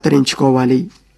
తరించుకోవాలి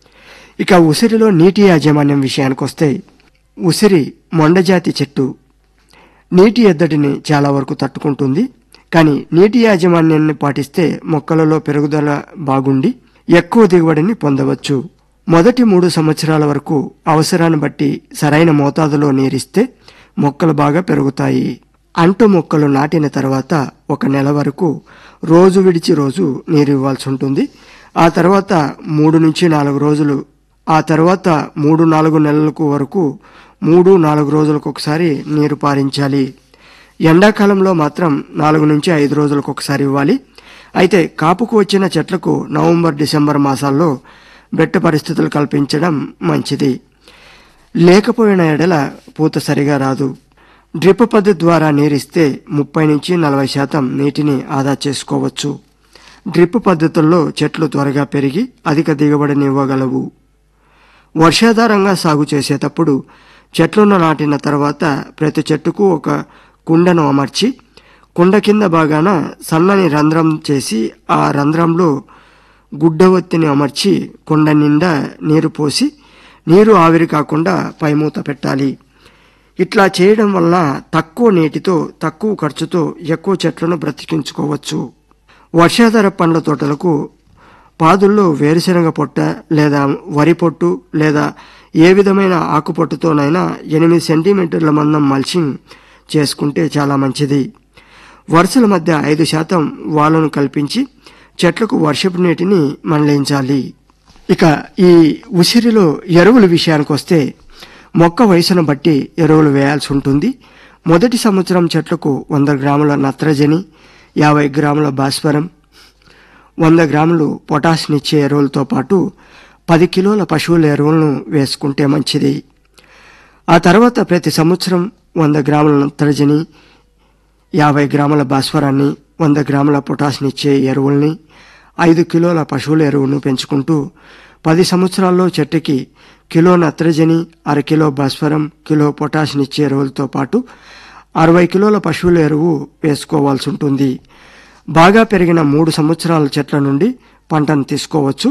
ఇక ఉసిరిలో నీటి యాజమాన్యం విషయానికొస్తే ఉసిరి మొండజాతి చెట్టు నీటి ఎద్దడిని చాలా వరకు తట్టుకుంటుంది కానీ నీటి యాజమాన్యాన్ని పాటిస్తే మొక్కలలో పెరుగుదల బాగుండి ఎక్కువ దిగుబడిని పొందవచ్చు మొదటి మూడు సంవత్సరాల వరకు అవసరాన్ని బట్టి సరైన మోతాదులో నీరిస్తే మొక్కలు బాగా పెరుగుతాయి అంటు మొక్కలు నాటిన తర్వాత ఒక నెల వరకు రోజు విడిచి రోజు నీరు ఇవ్వాల్సి ఉంటుంది ఆ తర్వాత మూడు నుంచి నాలుగు రోజులు ఆ తర్వాత మూడు నాలుగు నెలలకు వరకు మూడు నాలుగు రోజులకు ఒకసారి నీరు పారించాలి ఎండాకాలంలో మాత్రం నాలుగు నుంచి ఐదు రోజులకు ఒకసారి ఇవ్వాలి అయితే కాపుకు వచ్చిన చెట్లకు నవంబర్ డిసెంబర్ మాసాల్లో బెట్ట పరిస్థితులు కల్పించడం మంచిది లేకపోయిన ఎడల పూత సరిగా రాదు డ్రిప్ పద్ధతి ద్వారా నీరిస్తే ముప్పై నుంచి నలభై శాతం నీటిని ఆదా చేసుకోవచ్చు డ్రిప్ పద్ధతుల్లో చెట్లు త్వరగా పెరిగి అధిక దిగుబడిని ఇవ్వగలవు వర్షాధారంగా సాగు చేసేటప్పుడు చెట్లను నాటిన తర్వాత ప్రతి చెట్టుకు ఒక కుండను అమర్చి కుండ కింద భాగాన సన్నని రంధ్రం చేసి ఆ రంధ్రంలో గుడ్డ ఒత్తిని అమర్చి కుండ నిండా నీరు పోసి నీరు ఆవిరి కాకుండా పైమూత పెట్టాలి ఇట్లా చేయడం వల్ల తక్కువ నీటితో తక్కువ ఖర్చుతో ఎక్కువ చెట్లను బ్రతికించుకోవచ్చు వర్షాధార పండ్ల తోటలకు పాదుల్లో వేరుశనగ పొట్ట లేదా వరి పొట్టు లేదా ఏ విధమైన ఆకు పొట్టుతోనైనా ఎనిమిది సెంటీమీటర్ల మందం మల్చింగ్ చేసుకుంటే చాలా మంచిది వరుసల మధ్య ఐదు శాతం వాలను కల్పించి చెట్లకు వర్షపు నీటిని మళ్లించాలి ఇక ఈ ఉసిరిలో ఎరువుల విషయానికి వస్తే మొక్క వయసును బట్టి ఎరువులు వేయాల్సి ఉంటుంది మొదటి సంవత్సరం చెట్లకు వంద గ్రాముల నత్రజని యాభై గ్రాముల భాస్వరం వంద గ్రాములు పొటాష్నిచ్చే ఎరువులతో పాటు పది కిలోల పశువుల ఎరువులను వేసుకుంటే మంచిది ఆ తర్వాత ప్రతి సంవత్సరం వంద గ్రాముల నత్రజని యాభై గ్రాముల భాస్వరాన్ని వంద గ్రాముల పొటాష్నిచ్చే ఎరువుల్ని ఐదు కిలోల పశువుల ఎరువును పెంచుకుంటూ పది సంవత్సరాల్లో చెట్టుకి కిలో నత్రజని అర కిలో భాస్వరం కిలో పొటాష్నిచ్చే ఎరువులతో పాటు అరవై కిలోల పశువుల ఎరువు వేసుకోవాల్సి ఉంటుంది బాగా పెరిగిన మూడు సంవత్సరాల చెట్ల నుండి పంటను తీసుకోవచ్చు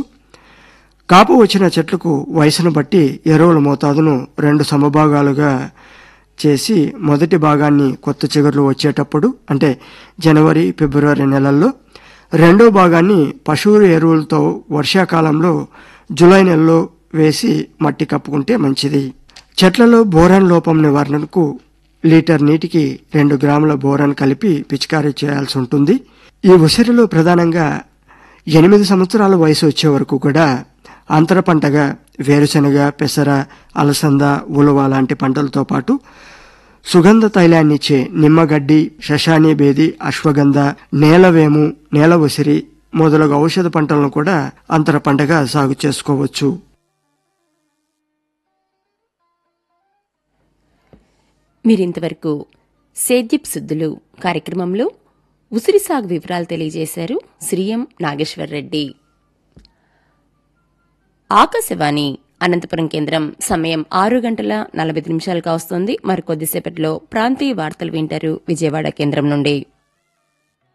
కాపు వచ్చిన చెట్లకు వయసును బట్టి ఎరువుల మోతాదును రెండు సమభాగాలుగా చేసి మొదటి భాగాన్ని కొత్త చిగుర్లు వచ్చేటప్పుడు అంటే జనవరి ఫిబ్రవరి నెలల్లో రెండో భాగాన్ని పశువుల ఎరువులతో వర్షాకాలంలో జూలై నెలలో వేసి మట్టి కప్పుకుంటే మంచిది చెట్లలో బోరాన్ లోపం నివారణకు లీటర్ నీటికి రెండు గ్రాముల బోరాన్ కలిపి పిచికారీ చేయాల్సి ఉంటుంది ఈ ఉసిరిలో ప్రధానంగా ఎనిమిది సంవత్సరాల వయసు వచ్చే వరకు కూడా అంతర పంటగా వేరుశనగ పెసర అలసంద ఉలువ లాంటి పంటలతో పాటు సుగంధ తైలాన్నిచ్చే నిమ్మగడ్డి శశాని బేది అశ్వగంధ నేలవేము నేల ఉసిరి మొదలగు ఔషధ పంటలను కూడా అంతర పంటగా సాగు చేసుకోవచ్చు మీరింతవరకు సేద్యప్ శుద్ధులు కార్యక్రమంలో ఉసిరి సాగు వివరాలు తెలియజేశారు శ్రీఎం నాగేశ్వరరెడ్డి ఆకాశవాణి అనంతపురం కేంద్రం సమయం ఆరు గంటల నలభై నిమిషాలుగా వస్తోంది మరికొద్దిసేపట్లో ప్రాంతీయ వార్తలు వింటారు విజయవాడ కేంద్రం నుండి